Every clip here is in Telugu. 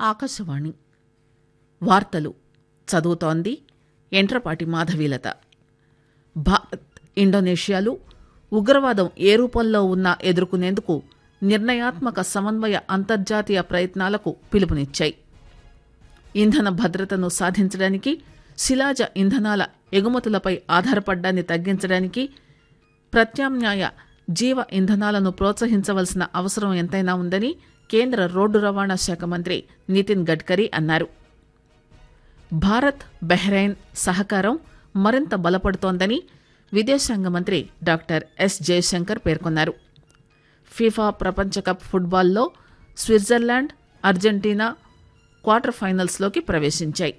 ఆకాశవాణి వార్తలు చదువుతోంది ఎంట్రపాటి మాధవీలత భారత్ ఇండోనేషియాలు ఉగ్రవాదం ఏ రూపంలో ఉన్నా ఎదుర్కొనేందుకు నిర్ణయాత్మక సమన్వయ అంతర్జాతీయ ప్రయత్నాలకు పిలుపునిచ్చాయి ఇంధన భద్రతను సాధించడానికి శిలాజ ఇంధనాల ఎగుమతులపై ఆధారపడ్డాన్ని తగ్గించడానికి ప్రత్యామ్నాయ జీవ ఇంధనాలను ప్రోత్సహించవలసిన అవసరం ఎంతైనా ఉందని కేంద్ర రోడ్డు రవాణా శాఖ మంత్రి నితిన్ గడ్కరీ అన్నారు భారత్ బెహ్రెయిన్ సహకారం మరింత బలపడుతోందని విదేశాంగ మంత్రి డాక్టర్ ఎస్ జయశంకర్ పేర్కొన్నారు ఫీఫా ప్రపంచ కప్ ఫుట్బాల్లో స్విట్జర్లాండ్ అర్జెంటీనా క్వార్టర్ ఫైనల్స్లోకి ప్రవేశించాయి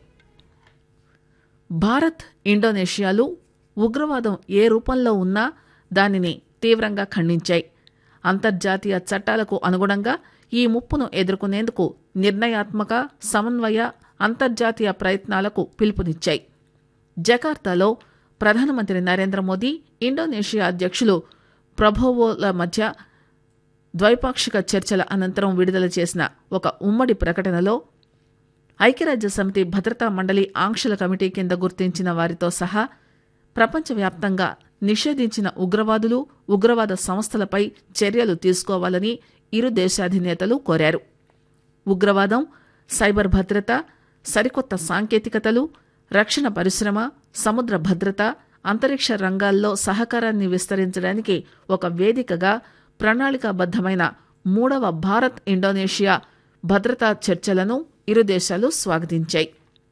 భారత్ ఇండోనేషియాలు ఉగ్రవాదం ఏ రూపంలో ఉన్నా దానిని తీవ్రంగా ఖండించాయి అంతర్జాతీయ చట్టాలకు అనుగుణంగా ఈ ముప్పును ఎదుర్కొనేందుకు నిర్ణయాత్మక సమన్వయ అంతర్జాతీయ ప్రయత్నాలకు పిలుపునిచ్చాయి జకార్తాలో ప్రధానమంత్రి నరేంద్ర మోదీ ఇండోనేషియా అధ్యక్షులు ప్రభోవోల మధ్య ద్వైపాక్షిక చర్చల అనంతరం విడుదల చేసిన ఒక ఉమ్మడి ప్రకటనలో ఐక్యరాజ్య సమితి భద్రతా మండలి ఆంక్షల కమిటీ కింద గుర్తించిన వారితో సహా ప్రపంచవ్యాప్తంగా నిషేధించిన ఉగ్రవాదులు ఉగ్రవాద సంస్థలపై చర్యలు తీసుకోవాలని ఇరు దేశాధినేతలు కోరారు ఉగ్రవాదం సైబర్ భద్రత సరికొత్త సాంకేతికతలు రక్షణ పరిశ్రమ సముద్ర భద్రత అంతరిక్ష రంగాల్లో సహకారాన్ని విస్తరించడానికి ఒక వేదికగా ప్రణాళికాబద్దమైన మూడవ భారత్ ఇండోనేషియా భద్రతా చర్చలను ఇరు దేశాలు స్వాగతించాయి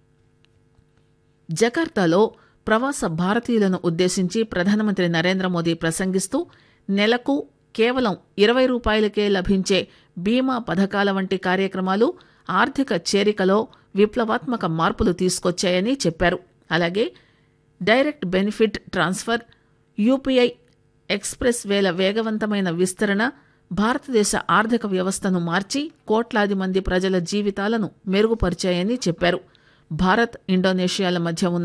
జకార్తాలో ప్రవాస భారతీయులను ఉద్దేశించి ప్రధానమంత్రి నరేంద్ర మోదీ ప్రసంగిస్తూ నెలకు కేవలం ఇరవై రూపాయలకే లభించే బీమా పథకాల వంటి కార్యక్రమాలు ఆర్థిక చేరికలో విప్లవాత్మక మార్పులు తీసుకొచ్చాయని చెప్పారు అలాగే direct benefit transfer UPI express వేల వేగవంతమైన విస్తరణ భారతదేశ ఆర్థిక వ్యవస్థను మార్చి కోట్లాది మంది ప్రజల జీవితాలను మెరుగుపరిచాయని చెప్పారు భారత్ ఇండోనేషియాల మధ్య ఉన్న